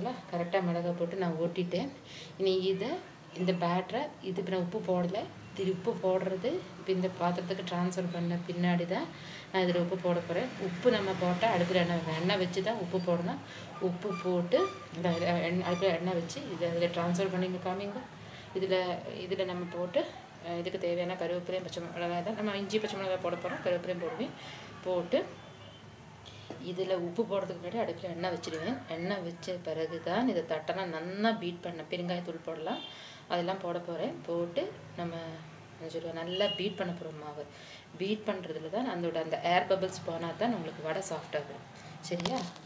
பார்த்தீங்களா கரெக்டாக மிளகாய் போட்டு நான் ஓட்டிட்டேன் இனி இதை இந்த பேட்டரை இது இப்போ நான் உப்பு போடலை இது உப்பு போடுறது இப்போ இந்த பாத்திரத்துக்கு ட்ரான்ஸ்ஃபர் பண்ண பின்னாடி தான் நான் இதில் உப்பு போட போகிறேன் உப்பு நம்ம போட்டால் அடுப்பில் எண்ணெய் வைக்கணும். எண்ணெய் வச்சு தான் உப்பு போடணும் உப்பு போட்டு இந்த எண்ணெய் அடுப்பில் எண்ணெய் வச்சு இதை அதில் ட்ரான்ஸ்ஃபர் பண்ணிங்க காமிங்க இதில் இதில் நம்ம போட்டு அஹ், இதுக்கு தேவையான கருவேப்பிலையும் பச்சை மிளகாய் தான் நம்ம இஞ்சி பச்சை மிளகாய் போட போகிறோம் கருவேப்பிலையும் போடுவேன் போட்டு இதில் உப்பு போடுறதுக்கு முன்னாடி அடுப்பில் எண்ணெய் வச்சிடுவேன் எண்ணெய் வச்ச பிறகு தான் இதை தட்டெல்லாம் நல்லா பீட் பண்ண பெருங்காயத்தூள் போடலாம் அதெல்லாம் போட போகிறேன் போட்டு நம்ம என்ன சொல்லுவேன் நல்லா பீட் பண்ண போகிறோம் மாவு பீட் பண்ணுறதுல தான் அதோட அந்த ஏர் பபிள்ஸ் போனால் தான் உங்களுக்கு வடை சாஃப்டாகும் சரியா